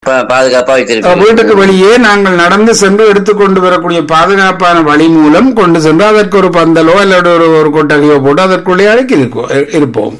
பா- பாதுகாப்பா அஹ், வைத்திருக்கீங்க வீட்டுக்கு வெளியே நாங்கள் நடந்து சென்று எடுத்துக்கொண்டு வரக்கூடிய பாதுகாப்பான வழி மூலம் கொண்டு சென்று அதற்கு ஒரு பந்தலோ அல்லது ஒரு ஒரு கொட்டகையோ போட்டு அதற்குள்ளே அடக்கி இருக்கோ- இ- இருப்போம்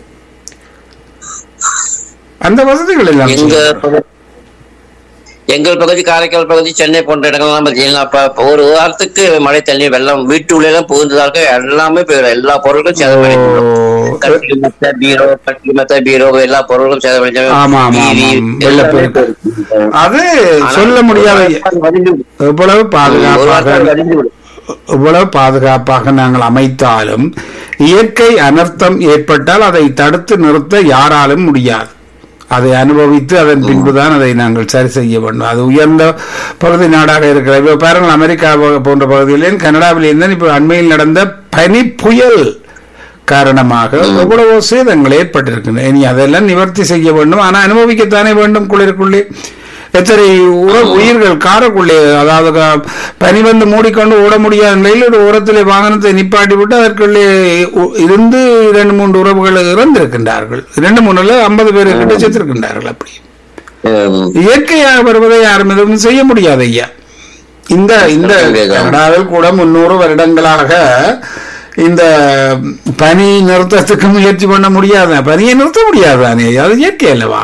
அந்த வசதிகள் எல்லாம் எங்க செய்யப்படும். பகு- எங்கள் பகுதி காரைக்கால் பகுதி சென்னை போன்ற இடங்கள்லாம் பார்த்தீங்கன்னா அப்ப ஒரு வாரத்துக்கு மழை தண்ணி வெள்ளம் வீட்டுக்குள்ளே எல்லாம் புகுந்ததாக எல்லாமே போயிடும் எல்லா பொருட்களும் சேதமடைஞ்சிடும் ஓ, கட்டில் மெத்த பீரோ கட்டில் மெத்த பீரோ எல்லா பொருட்களும் சேதமடைஞ்சாங்க ஆமா, ஆமா, டிவி, ஆமா. எல்லாமே வெள்ளப்பெருக்கு. போயிடும். அது ஆனா, சொல்ல முடியாத ஒரு வாரத்துக்கு வடிந்து விடும். எவ்வளவு ஒரு பாதுகாப்பாக வாரத்துக்கு வடிந்து விடும். எவ்வளவு பாதுகாப்பாக நாங்கள் அமைத்தாலும் இயற்கை அனர்த்தம் ஏற்பட்டால் அதை தடுத்து நிறுத்த யாராலும் முடியாது அதை அனுபவித்து அதன் பின்புதான் அதை நாங்கள் சரி செய்ய வேண்டும் அது உயர்ந்த பகுதி நாடாக இருக்கிற இப்போ பாருங்கள் அமெரிக்கா போ- போன்ற பகுதியிலேயும் கனடாவிலேயும் இப்போ அண்மையில் நடந்த பனி புயல் காரணமாக எவ்வளவோ சேதங்கள் ஏற்பட்டிருக்கின்றன இனி அதெல்லாம் நிவர்த்தி செய்ய வேண்டும் ஆனால் அனுபவிக்கத்தானே வேண்டும் குளிருக்குள்ளே எத்தனை உற உயிர்கள் காருக்குள்ளே அதாவது க- பனி வந்து மூடிக்கொண்டு ஓட முடியாத நிலையில் ஒரு ஓரத்திலே வாகனத்தை நிப்பாட்டி விட்டு அதற்குள்ளே உ- இருந்து இரண்டு மூன்று உறவுகள் இறந்திருக்கின்றார்கள் இரண்டு மூணுல ஐம்பது பேர் கிட்ட செத்திருக்கின்றார்கள் அப்படி ஹம். இயற்கையாக வருவதை யாரும் எதுவும் செய்ய முடியாது ஐயா இந்த இந்த கனடாவில் கூட முன்னூறு வருடங்களாக இந்த பனி நிறுத்தத்துக்கு முயற்சி பண்ண முடியாத பனியை நிறுத்த முடியாதானே அது இயற்கை அல்லவா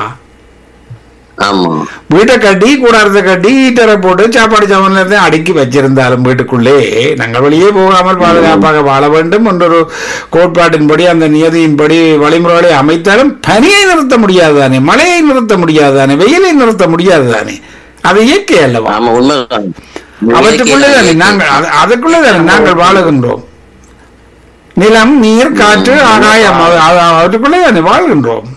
ஆமா வீட்டை கட்டி கூடாரத்தை கட்டி ஹீட்டரை போட்டு சாப்பாடு சாமான்ல இருந்து அடுக்கி வச்சிருந்தாலும் வீட்டுக்குள்ளே நாங்கள் வெளியே போகாமல் பாதுகாப்பாக வாழ வேண்டும் என்றொரு கோட்பாட்டின்படி அந்த நியதியின்படி வழிமுறைகளை அமைத்தாலும் பனியை நிறுத்த முடியாதுதானே மழையை நிறுத்த முடியாதுதானே வெயிலை நிறுத்த முடியாதுதானே அது இயற்கை அல்லவா ஆமா உண்மைதான் அவற்றுக்குள்ளேதானே நாங்கள் அது- அதுக்குள்ளேதானே நாங்கள் வாழுகின்றோம் நிலம் நீர் காற்று ஆகாயம் அது- அது- அவற்றுக்குள்ளேதானே வாழ்கின்றோம்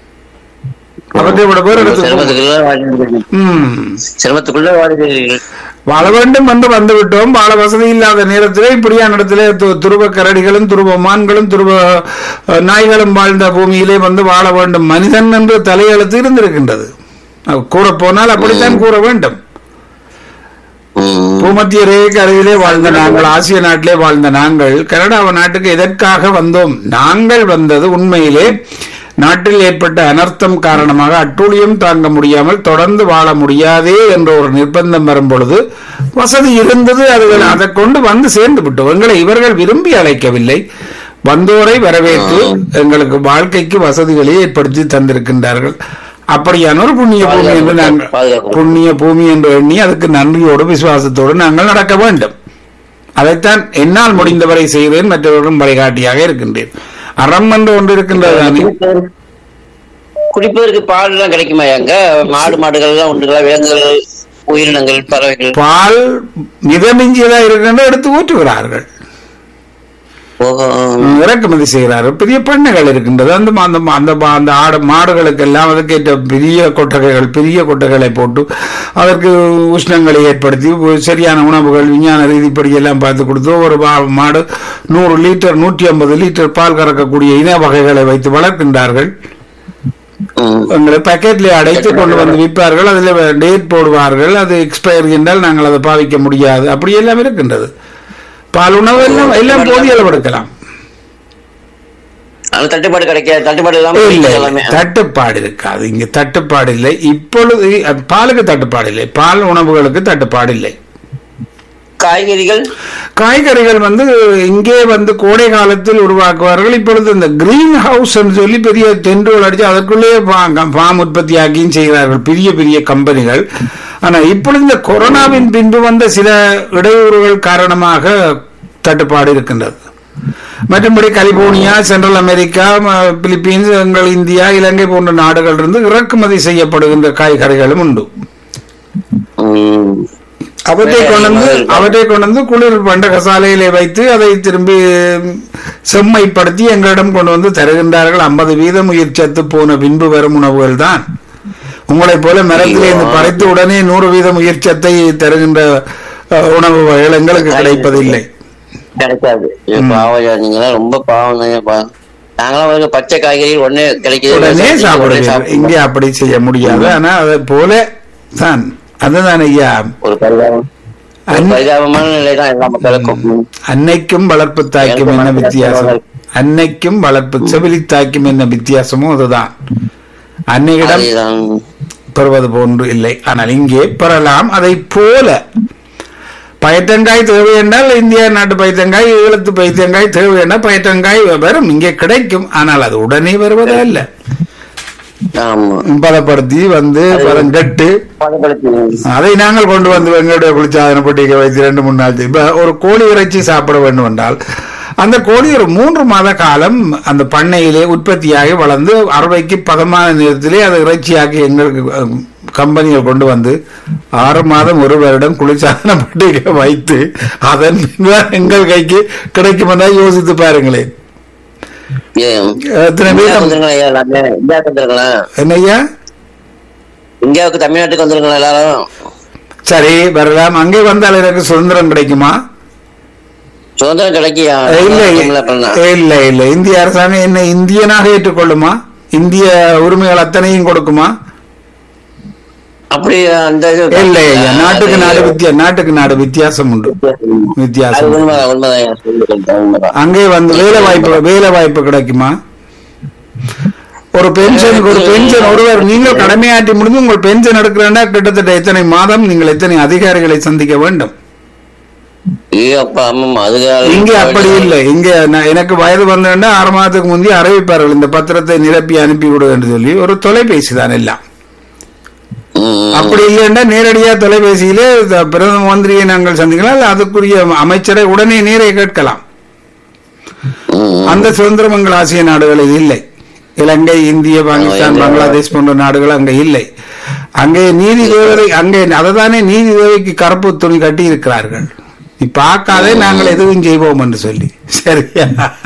அவற்றை விட பேர் எடுத்து சிரமத்துக்குள்ள வாழ்கிறீர்கள். ம் சிரமத்துக்குள்ள வாழ்கிறீர்கள் வாழ வேண்டும் என்று வந்துவிட்டோம் வாழ வசதி இல்லாத நேரத்திலே இப்படியான இடத்திலே து- துருவ கரடிகளும் துருவ மான்களும் துருவ அஹ், நாய்களும் வாழ்ந்த பூமியிலே வந்து வாழ வேண்டும் மனிதன் என்று தலையெழுத்து இருந்திருக்கின்றது அஹ், கூறப் போனால் அப்படித்தான் கூற வேண்டும் ம். பூமத்திய ரேகைக்கு அருகிலே வாழ்ந்த நாங்கள் ஆசிய நாட்டிலே வாழ்ந்த நாங்கள் கனடா நாட்டுக்கு எதற்காக வந்தோம் நாங்கள் வந்தது உண்மையிலே நாட்டில் ஏற்பட்ட அனர்த்தம் காரணமாக அட்டூழியம் தாங்க முடியாமல் தொடர்ந்து வாழ முடியாதே என்ற ஒரு நிர்பந்தம் வரும் பொழுது வசதி இருந்தது அதுகள் அதை கொண்டு வந்து சேர்ந்து விட்டோம் எங்களை இவர்கள் விரும்பி அழைக்கவில்லை வந்தோரை வரவேற்று எங்களுக்கு வாழ்க்கைக்கு வசதிகளை ஏற்படுத்தி தந்திருக்கின்றார்கள் அப்படியான ஒரு புண்ணிய பூமி என்று நாங்கள் பாதுகாப்பு. புண்ணிய பூமி என்று எண்ணி அதுக்கு நன்றியோடு விசுவாசத்தோடு நாங்கள் நடக்க வேண்டும் அதைத்தான் என்னால் முடிந்தவரை செய்கிறேன் மற்றவர்களும் வழிகாட்டியாக இருக்கின்றேன் அறம் என்று ஒன்று இருக்கின்றது தானே குடிப்பதற்கு பால் எல்லாம் கிடைக்குமா எங்க மாடு மாடுகள் எல்லாம் உண்டுங்களா விலங்குகள் உயிரினங்கள் பறவைகள் பால் மிதமிஞ்சியதா இருக்கின்ற எடுத்து ஊற்றுகிறார்கள் ஓஹோ. இறக்குமதி செய்கிறார்கள் பெரிய பண்ணைகள் இருக்கின்றது அந்த மா- அந்த மா- அந்த மா- அந்த ஆடு மாடுகளுக்கெல்லாம் அதுக்கேற்ற பெரிய கொட்டகைகள் பெரிய கொட்டகைகளை போட்டு அதற்கு உஷ்ணங்களை ஏற்படுத்தி ஒரு சரியான உணவுகள் விஞ்ஞான ரீதிப்படி எல்லாம் பார்த்து கொடுத்து ஒரு மா- மாடு நூறு லிட்டர் நூற்றி ஐம்பது லிட்டர் பால் கறக்கக்கூடிய இன வகைகளை வைத்து வளர்க்கின்றார்கள் ம். எங்களை பாக்கெட்ல அடைத்து கொண்டு வந்து விற்பார்கள் அதில் டேட் போடுவார்கள் அது எக்ஸ்பயர் என்றால் நாங்கள் அதை பாவிக்க முடியாது அப்படி எல்லாம் இருக்கின்றது பால் உணவு எல்லாம் எல்லாம் போதிய அளவு எடுக்கலாம் ஆனா தட்டுப்பாடு கிடைக்காது தட்டுப்பாடு இல்லாம இல்லை கிடைக்கும் இல்லை. எல்லாமே தட்டுப்பாடு இருக்காது இங்க தட்டுப்பாடு இல்லை இப்பொழுது அது பாலுக்கு தட்டுப்பாடு இல்லை பால் உணவுகளுக்கு தட்டுப்பாடு இல்லை காய்கறிகள் காய்கறிகள் வந்து இங்கே வந்து கோடை காலத்தில் உருவாக்குவார்கள் இப்பொழுது இந்த கிரீன் ஹவுஸ் சொல்லி பெரிய தென்றுகள் அடிச்சு அதற்குள்ளேயே ஃபார்ம் உற்பத்தி ஆக்கியும் செய்கிறார்கள் பெரிய பெரிய கம்பெனிகள் ஆனா இப்பொழுது இந்த கொரோனாவின் பின்பு வந்த சில இடையூறுகள் காரணமாக தட்டுப்பாடு இருக்கின்றது மற்றும்படி கலிபோர்னியா சென்ட்ரல் அமெரிக்கா ம- பிலிப்பீன்ஸ் எங்கள் இந்தியா இலங்கை போன்ற நாடுகள் இருந்து இறக்குமதி செய்யப்படுகின்ற காய்கறிகளும் உண்டு ம். அவற்றை கொண்டு வந்து அவற்றை கொண்டு வந்து குளிர் பண்டகசாலையிலே வைத்து அதை திரும்பி செம்மைப்படுத்தி எங்களிடம் கொண்டு வந்து தருகின்றார்கள் ஐம்பது வீதம் உயிர் சத்து போன பின்பு வரும் உணவுகள் தான் உங்களைப் போல மரத்திலே இருந்து படைத்து உடனே நூறு வீதம் உயிர் சத்தை தருகின்ற அஹ், உணவு வகைகள் எங்களுக்கு கிடைப்பதில்லை கிடைக்காது இது பாவம் ஐயா, நீங்களாம் ரொம்ப பாவம் தான் ஐயா. நாங்களாம் வந்து பச்சை காய்கறி உடனே கிடைக்குது உடனே உடனே சாப்பிடுவீர்கள் சாப்பிடுவோம். இங்கே அப்படி செய்ய முடியாது ஆனா அதை போல தான் அதுதான் ஐயா ஒரு பரிதாபம் ஒரு அன்- பரிதாபமான நிலை தான் எல்லா மக்களுக்கும் ம். அன்னைக்கும் வளர்ப்பு தாய்க்கும் என்ன வித்தியாசம் அன்னைக்கும் வளர்ப்பு செவிலி தாய்க்கும் என்ன வித்தியாசமோ அதுதான் அன்னையிடம் அதேதான் பெறுவது போன்று இல்லை ஆனால் இங்கே பெறலாம் அதை போல பயத்தங்காய் தேவை என்றால் இந்தியா நாட்டு பயத்தங்காய் ஈழத்து பயத்தங்காய் தேவை என்றால் பயத்தங்காய் வரும் இங்கே கிடைக்கும் ஆனால் அது உடனே வருவதா இல்ல ஆமா பதப்படுத்தி வந்து பதம் கட்டு பதப்படுத்தி அதை நாங்கள் கொண்டு வந்து எங்களுடைய குளிர்சாதன பெட்டிக்கு வைத்து ரெண்டு மூணு நாள் இப்ப ஒரு கோழி இறைச்சி சாப்பிட வேண்டும் என்றால் அந்த கோழி ஒரு மூன்று மாத காலம் அந்த பண்ணையிலே உற்பத்தியாகி வளர்ந்து அறுவைக்கு பதமான நேரத்திலே அதை இறைச்சியாக்கி எங்களுக்கு அஹ், கம்பெனிகள் கொண்டு வந்து ஆறு மாதம் ஒரு வருடம் குளிர்சாதன பெட்டிக்கு வைத்து அதன் பின்னர் எங்கள் கைக்கு கிடைக்கும் என்றால் யோசித்து பாருங்களேன் ஏன் எத்தனை இந்தியாவுக்கு பேர் வந்துருங்களா ஐயா எல்லாமே இந்தியாவுக்கு வந்துருங்களா என்னய்யா இந்தியாவுக்கு தமிழ்நாட்டுக்கு வந்துருங்களா எல்லாரும் சரி வரலாம் அங்கே வந்தால் எனக்கு சுதந்திரம் கிடைக்குமா சுதந்திரம் கிடைக்கியா இல்ல தமிழ்ல பண்ணா. இல்ல இல்ல இந்திய அரசாங்கம் என்ன இந்தியனாக ஏற்றுக்கொள்ளுமா இந்திய உரிமைகள் அத்தனையும் கொடுக்குமா அப்படி அந்த இது இல்ல ஐயா நாட்டுக்கு அது- நாடு வித்தியா நாட்டுக்கு நாடு வித்தியாசம் உண்டு அது வித்தியாசம் உண்மைதான் உண்மைதான் ஐயா. சொல்லுங்க, உண்மைதான் அங்கே வந்து வேலை வாய்ப்பு வேலை வாய்ப்பு கிடைக்குமா ஒரு பென்ஷன் ஒரு பென்ஷன் ஒருவர் நீங்கள் கடமையாற்றி முடிஞ்சு உங்கள் பென்ஷன் எடுக்கிறேன்னா கிட்டத்தட்ட எத்தனை மாதம் நீங்கள் எத்தனை அதிகாரிகளை சந்திக்க வேண்டும் ஐயோ அப்பா ஆமாம் அது இங்க அப்படி இல்லை இங்க நான் எனக்கு வயது வந்தேன்னா ஆறு மாதத்துக்கு முந்தைய அறிவிப்பார்கள் இந்த பத்திரத்தை நிரப்பி அனுப்பி விடு என்று சொல்லி ஒரு தொலைபேசி தான் எல்லாம் ம், அப்படி இல்லைன்னா நேரடியா தொலைபேசியிலே இந்த பிரதம மந்திரியை நாங்கள் சந்திக்கலாம் இல்ல அதுக்குரிய அமைச்சரை உடனே நேரே கேட்கலாம் ம், அந்த சுதந்திரம் எங்கள் ஆசிய நாடுகளில் இல்லை இலங்கை இந்திய பாகிஸ்தான் பங்களாதேஷ் போன்ற நாடுகள் அங்கே இல்லை அங்கே நீதி தேவதை அங்கே அததானே நீதி தேவைக்கு கருப்பு துணி கட்டி இருக்கிறார்கள் நீ பார்க்காதே நாங்கள் எதுவும் செய்வோம் என்று சொல்லி சரியா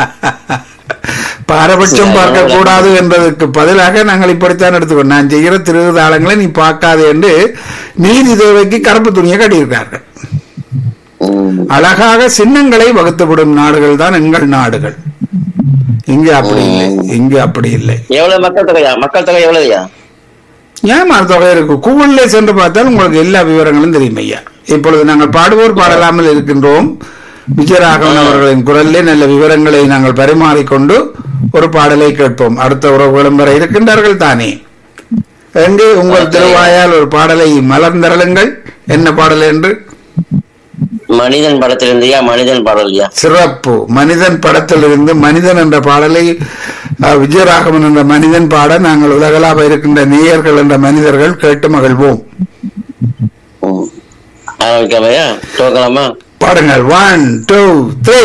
பாரபட்சம் பார்க்க கூடாது என்பதற்கு பதிலாக நாங்கள் இப்படித்தான் எடுத்துக்கணும் நான் செய்கிற திருவிதாளங்களை நீ பார்க்காதே என்று நீதி தேவைக்கு கருப்பு துணியை கட்டியிருக்கிறார்கள் ம். அழகாக சின்னங்களை வகுத்துவிடும் நாடுகள் தான் எங்கள் நாடுகள் இங்கு அப்படி இல்லை இங்கு அப்படி இல்லை எவ்வளவு மக்கள் தொகையா மக்கள் தொகை எவ்வளவுயா ஏன் தொகை இருக்கு கூகுள்ல சென்று பார்த்தால் உங்களுக்கு எல்லா விவரங்களும் தெரியும் ஐயா இப்பொழுது நாங்கள் பாடுவோர் பாடலாமல் இருக்கின்றோம் விஜயராகவன் அவர்களின் குரலிலே நல்ல விவரங்களை நாங்கள் பரிமாறிக்கொண்டு ஒரு பாடலை கேட்போம் அடுத்த உறவுகளும் வர இருக்கின்றார்கள் தானே எங்கே உங்கள் திருவாயால் ஒரு பாடலை மலர்ந்தருளுங்கள் என்ன பாடல் என்று மனிதன் படத்திலிருந்தியா மனிதன் பாடலையா சிறப்பு மனிதன் படத்திலிருந்து மனிதன் என்ற பாடலை அஹ், விஜயராகவன் என்ற மனிதன் பாட நாங்கள் உலகளாவ இருக்கின்ற நேயர்கள் என்ற மனிதர்கள் கேட்டு மகிழ்வோம் ம். ஆரம்பிக்கலாமையா துவக்கலாமா பாடுங்கள் ஒன் டூ த்ரீ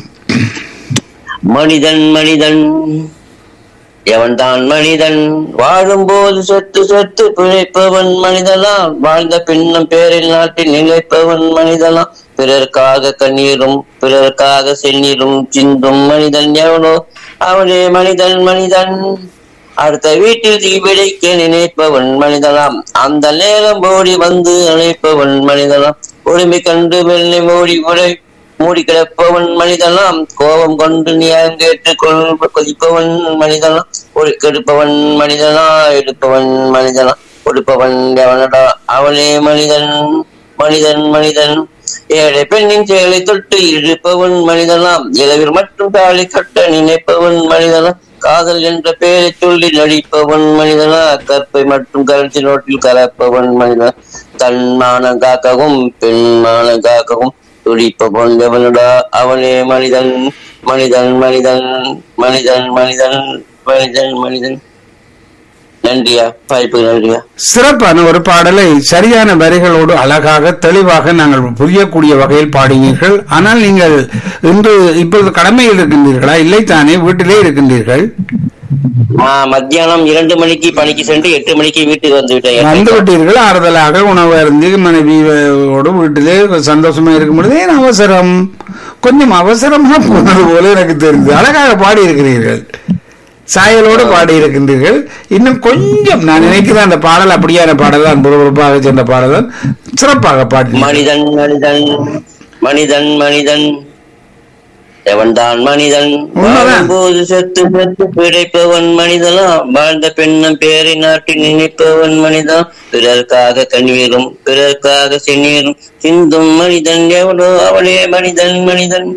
மனிதன் மனிதன் எவன்தான் மனிதன் வாழும்போது சொத்து சொத்து பிழைப்பவன் மனிதனாம் வாழ்ந்த பின்னும் பேரில் நாட்டில் நிலைப்பவன் மனிதனாம் பிறருக்காக கண்ணீரும் பிறருக்காக செந்நீரும் சிந்தும் மனிதன் எவனோ அவனே மனிதன் மனிதன் அடுத்த வீட்டில் தீ பிடிக்க நினைப்பவன் மனிதனாம் அந்த நேரம் ஓடி வந்து அழைப்பவன் மனிதனாம் உரிமை கண்டு வெள்ளை மூடி உடை மூடி கிடப்பவன் மனிதனாம் கோபம் கொண்டு நியாயம் கேட்டுக் கொள் கொதிப்பவன் மனிதனாம் ஒரு கெடுப்பவன் மனிதனா எடுப்பவன் மனிதனா கொடுப்பவன் எவனடா அவனே மனிதன் மனிதன் மனிதன் ஏழை பெண்ணின் செயலை தொட்டு இழுப்பவன் மனிதனாம் இரவில் மட்டும் தாலி கட்ட நினைப்பவன் மனிதனா காதல் என்ற பெயரை சொல்லி நடிப்பவன் மனிதனா கற்பை மற்றும் கருத்து நோட்டில் கலப்பவன் மனிதனா தன் மானம் காக்கவும் பெண் மானம் காக்கவும் துடிப்பவன் எவனடா அவனே மனிதன் மனிதன் மனிதன் மனிதன் மனிதன் மனிதன் மனிதன் நன்றியா வாய்ப்பு நன்றியா சிறப்பான ஒரு பாடலை சரியான வரிகளோடு அழகாக தெளிவாக நாங்கள் புரியக்கூடிய வகையில் பாடினீர்கள் ஆனால் நீங்கள் இன்று இப்பொழுது கடமையில் இருக்கின்றீர்களா இல்லை தானே வீட்டிலே இருக்கின்றீர்கள் ஆஹ் மத்தியானம் இரண்டு மணிக்கு பணிக்கு சென்று எட்டு மணிக்கு வீட்டுக்கு வந்து வந்து விட்டேன் விட்டீர்கள் ஆறுதலாக உணவு அருந்தி மனைவியோடு வீட்டிலே சந்தோஷமா இருக்கும் பொழுது ஏன் அவசரம் கொஞ்சம் அவசரமா போனது போல எனக்கு தெரிந்தது அழகாக பாடி இருக்கிறீர்கள் சாயலோடு பாடி இருக்கின்றீர்கள் இன்னும் கொஞ்சம் நான் நினைக்கிறேன் அந்த பாடல் அப்படியான பாடல் தான் புறப்புறப்பாக சென்ற பாடல் தான் சிறப்பாக பாடி மனிதன் மனிதன் மனிதன் மனிதன் எவன்தான் மனிதன் உண்மைதான். வாழும்போது செத்து செத்து பிழைப்பவன் மனிதனா வாழ்ந்த பெண்ணும் பேரை நாட்டி நினைப்பவன் மனிதன் பிறர்க்காக கண்ணீரும் பிறர்க்காக செந்நீரும் சிந்தும் மனிதன் எவனோ அவனே மனிதன் மனிதன்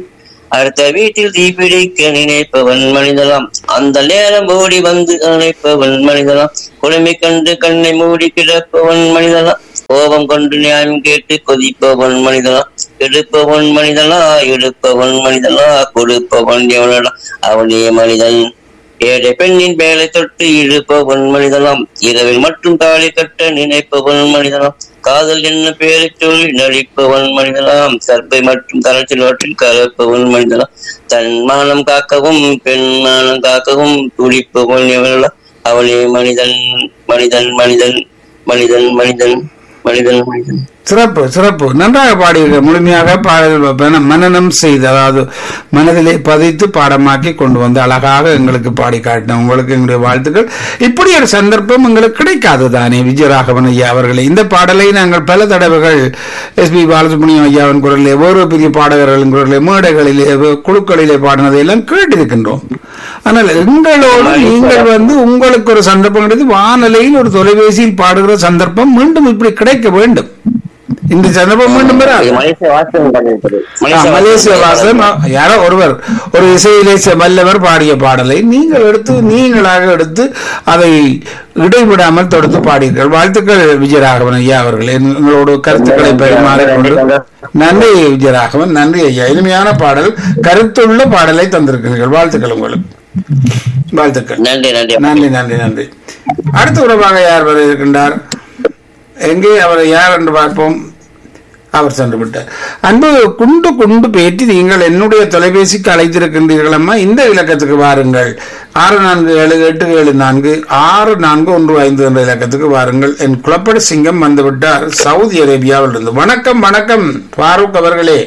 அடுத்த வீட்டில் தீப்பிடிக்க நினைப்பவன் மனிதலாம் அந்த நேரம் ஓடி வந்து அணைப்பவன் மனிதலாம் குழுமி கண்டு கண்ணை மூடி கிடப்பவன் மனிதலாம் கோபம் கொண்டு நியாயம் கேட்டு கொதிப்பவன் மனிதனா எடுப்பவன் மனிதனா எடுப்பவன் மனிதனா கொடுப்பவன் எவனடா அவனே மனிதன் ஏழை பெண்ணின் வேலை தொட்டு இழுப்பவன் மனிதனாம் இரவில் மட்டும் தாலி கட்ட நினைப்பவன் மனிதனாம் காதல் என்ன பேரை சொல்லி நடிப்பவன் மனிதனாம் சர்ப்பை மற்றும் தலைச்சிலவற்றில் கலப்பவன் மனிதனாம் தன் மானம் காக்கவும் பெண் மானம் காக்கவும் துடிப்பவன் எவனடா அவனே மனிதன் மனிதன் மனிதன் மனிதன் மனிதன் மனிதன் மனிதன் சிறப்பு சிறப்பு நன்றாக பாடியிருக்க முழுமையாக பாடல் மனநம் செய்து அதாவது மனதிலே பதித்து பாடமாக்கி கொண்டு வந்து அழகாக எங்களுக்கு பாடி காட்டின உங்களுக்கு எங்களுடைய வாழ்த்துக்கள் இப்படி ஒரு சந்தர்ப்பம் எங்களுக்கு கிடைக்காது தானே விஜயராகவன் ஐயா அவர்களே இந்த பாடலை நாங்கள் பல தடவைகள் எஸ் பி பாலசுப்ரமணியம் ஐயாவின் குரலிலே ஒவ்வொரு பெரிய பாடகர்களின் குரலிலே மேடைகளிலே குழுக்களிலே பாடினதை எல்லாம் கேட்டிருக்கின்றோம் ஆனால் எங்களோடு நீங்கள் வந்து உங்களுக்கு ஒரு சந்தர்ப்பம் கிடைத்து வானொலியில் ஒரு தொலைபேசியில் பாடுகிற சந்தர்ப்பம் மீண்டும் இப்படி கிடைக்க வேண்டும் இந்த சந்தர்ப்பம் மீண்டும் பெறாது இது மலேசிய வாசகம் பண்ணிருக்குது. ஆ, மலேசிய வாசம் ஆ, யாரோ ஒருவர் ஒரு இசையிலே செ- வல்லவர் பாடிய பாடலை நீங்கள் எடுத்து நீங்களாக எடுத்து அதை இடைவிடாமல் தொடுத்து பாடியிருக்கள் வாழ்த்துக்கள் விஜயராகவன் ஐயா அவர்கள் எங்களோட கருத்துக்களை பரிமாறிக்கொண்டு நன்றி விஜயராகவன் நன்றி ஐயா இனிமையான பாடல் கருத்துள்ள பாடலை தந்திருக்கிறீர்கள் வாழ்த்துக்கள் உங்களுக்கு வாழ்த்துக்கள் நன்றி நன்றி நன்றி நன்றி நன்றி அடுத்த உறவாக யார் வர இருக்கின்றார் எங்கே அவரை யார் என்று பார்ப்போம் அவர் சென்று விட்டார் அன்பு குண்டு குண்டு பேட்டி நீங்கள் என்னுடைய தொலைபேசிக்கு அழைத்திருக்கின்றீர்கள் அம்மா இந்த இலக்கத்துக்கு வாருங்கள் ஆறு நான்கு ஏழு எட்டு ஏழு நான்கு ஆறு நான்கு ஒன்று ஐந்து என்ற இலக்கத்துக்கு வாருங்கள் என் குளப்படி சிங்கம் வந்துவிட்டார் சவுதி அரேபியாவில் இருந்து வணக்கம் வணக்கம் ஃபாரூக் அவர்களே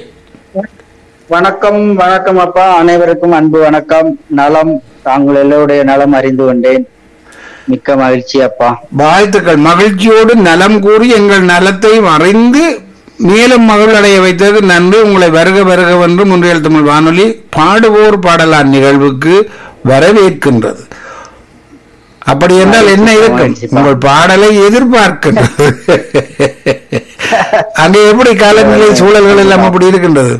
வணக்கம் வணக்கம் அப்பா அனைவருக்கும் அன்பு வணக்கம் நலம் தாங்கள் எல்லோருடைய நலம் அறிந்து கொண்டேன் மிக்க மகிழ்ச்சி அப்பா வாழ்த்துக்கள் மகிழ்ச்சியோடு நலம் கூறி எங்கள் நலத்தை அறிந்து மேலும் மகிழ் அடைய வைத்தது நன்றி உங்களை வருக வருக என்று முன்றியல் தமிழ் வானொலி பாடுவோர் பாடலான் நிகழ்வுக்கு வரவேற்கின்றது அப்படி என்றால் என்ன இருக்கும் உங்கள் பாடலை எதிர்பார்க்கின்றது அங்கே எப்படி காலநிலை சூழல்கள் எல்லாம் அப்படி இருக்கின்றது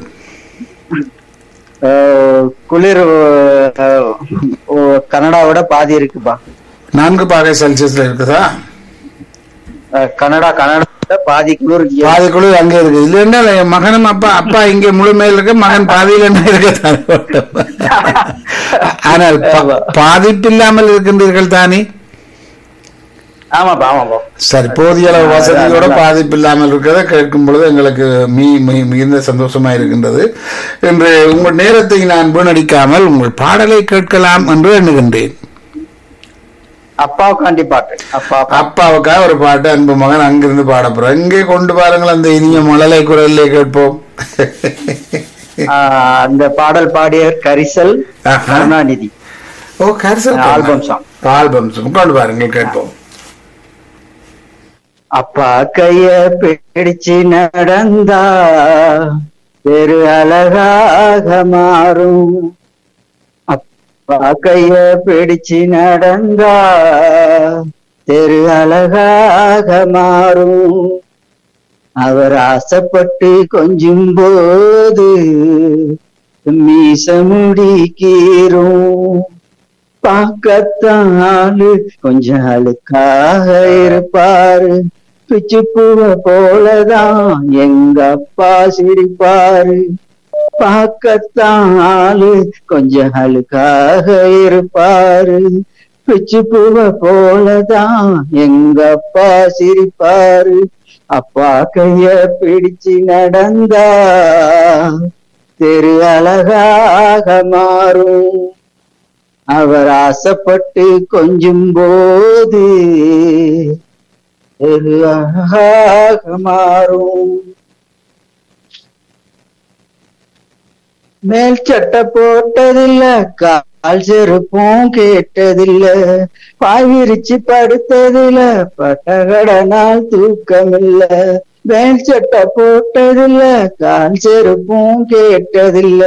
அஹ், குளிர் அஹ், ஓ, கனடாவோட பாதி இருக்குப்பா நான்கு பாகை செல்சியஸ்ல இருக்குதா அஹ், கனடா கனடாவோட பாதி குளிர் இங்க பாதி குழு அங்கே இருக்கு இல்லைன்னா என் மகனும் அப்பா அப்பா இங்கே முழுமையில் இருக்க மகன் பாதியில் என்ன இருக்க ஆனால் பா- பாதிப்பில்லாமல் இருக்கின்றீர்கள் தானே ஆமாப்பா ஆமாப்பா சரி போதிய அளவு வசதியோட பாதிப்பு இல்லாமல் இருக்கிறத கேட்கும் பொழுது எங்களுக்கு மீ மீ- மிகுந்த சந்தோஷமா இருக்கின்றது என்று உங்கள் நேரத்தை நான் வீணடிக்காமல் உங்கள் பாடலை கேட்கலாம் என்று எண்ணுகின்றேன் அப்பாவுக்காண்டி பாட்டு அப்பா அப்பாவுக்காக ஒரு பாட்டு அன்பு மகன் அங்கிருந்து பாட போறோம் இங்கே கொண்டு பாருங்கள் அந்த இனிய மழலை குரலிலே கேட்போம் அஹ், அந்த பாடல் பாடியவர் கரிசல் ஆஹா. கருணாநிதி ஓ கரிசல் ஆல்பம் சாங் ஆல்பம் கொண்டு பாருங்கள் கேட்போம் அப்பா கைய பிடிச்சு நடந்தா பெரு அழகாக மாறும் அப்பா கைய பிடிச்சு நடந்தா தெரு அழகாக மாறும் அவர் ஆசைப்பட்டு கொஞ்சும் போது மீச முடிக்கீரும் பார்க்கத்தான் ஆளு கொஞ்சம் அழுக்காக இருப்பாரு பிச்சு பூவ போலதான் எங்க அப்பா சிரிப்பாரு பார்க்கத்தான் ஆளு கொஞ்சம் அழுக்காக இருப்பாரு பிச்சு பூவ போலதான் எங்க அப்பா சிரிப்பாரு அப்பா கைய பிடிச்சு நடந்தா தெரு அழகாக மாறும் அவர் ஆசைப்பட்டு கொஞ்சும் போது வெகு அழகாக மாறும் மேல் சட்டை போட்டதில்ல கால் செருப்பும் கேட்டதில்ல பாய் விரிச்சு படுத்ததில்ல பட்டகடனால் தூக்கமில்ல மேல் சட்டை போட்டதில்ல கால் செருப்பும் கேட்டதில்ல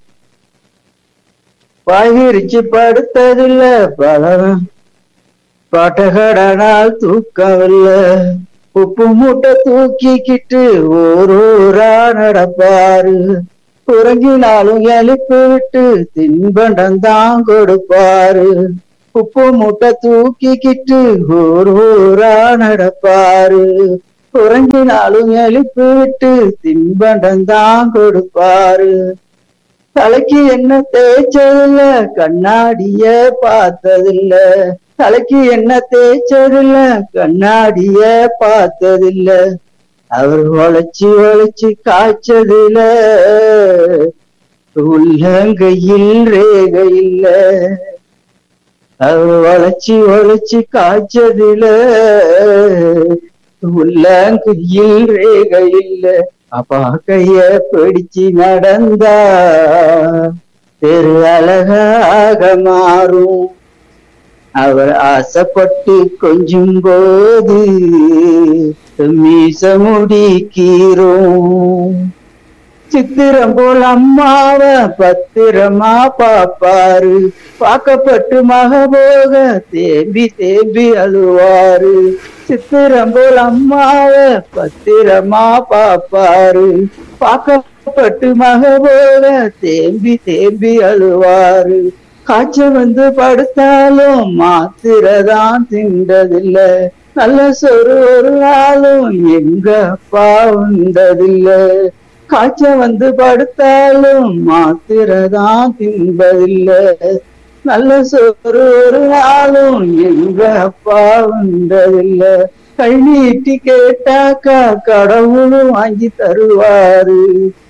பாய் விரிச்சு படுத்ததில்ல பல பட்டகடனால் தூக்கமில்ல உப்பு மூட்டை தூக்கிக்கிட்டு ஊரூரா நடப்பாரு உறங்கினாலும் எழுப்பி விட்டு தின்பண்டம் தான் கொடுப்பாரு உப்பு மூட்டை தூக்கிக்கிட்டு ஊர் ஊரா நடப்பாரு உறங்கினாலும் எழுப்பி விட்டு தின்பண்டம் தான் கொடுப்பாரு தலைக்கு என்ன தேய்ச்சதில்ல கண்ணாடிய பார்த்ததில்ல தலைக்கு என்ன தேய்ச்சதில்ல கண்ணாடிய பார்த்ததில்ல அவர் உழைச்சி உழைச்சி காய்ச்சதில்ல உள்ளங்கையில் ரேகை இல்ல அவர் உழைச்சி உழைச்சி காய்ச்சதில்ல உள்ளங்கையில் ரேகை இல்ல அப்பா கைய பிடிச்சு நடந்தா தெரு அழகாக மாறும் அவர் ஆசைப்பட்டு கொஞ்சும் போது மீச முடிக்கிறோம் சித்திரம் போல் அம்மாவ பத்திரமா பாப்பாரு பாக்கப்பட்டு மகபோக தேம்பி தேம்பி அழுவாரு சித்திரம் போல் அம்மாவ பத்திரமா பாப்பாரு பாக்கப்பட்டு மகபோக தேம்பி தேம்பி அழுவாரு காய்ச்சல் வந்து படுத்தாலும் மாத்திரதான் தின்றதில்ல நல்ல சொரு ஒரு நாளும் எங்க அப்பா உண்டதில்ல காய்ச்சல் வந்து படுத்தாலும் மாத்திரதான் தின்பதில்ல நல்ல சோறு ஒரு நாளும் எங்க அப்பா உண்டதில்ல கை நீட்டி கேட்டாக்கா கடவுளும் வாங்கி தருவாரு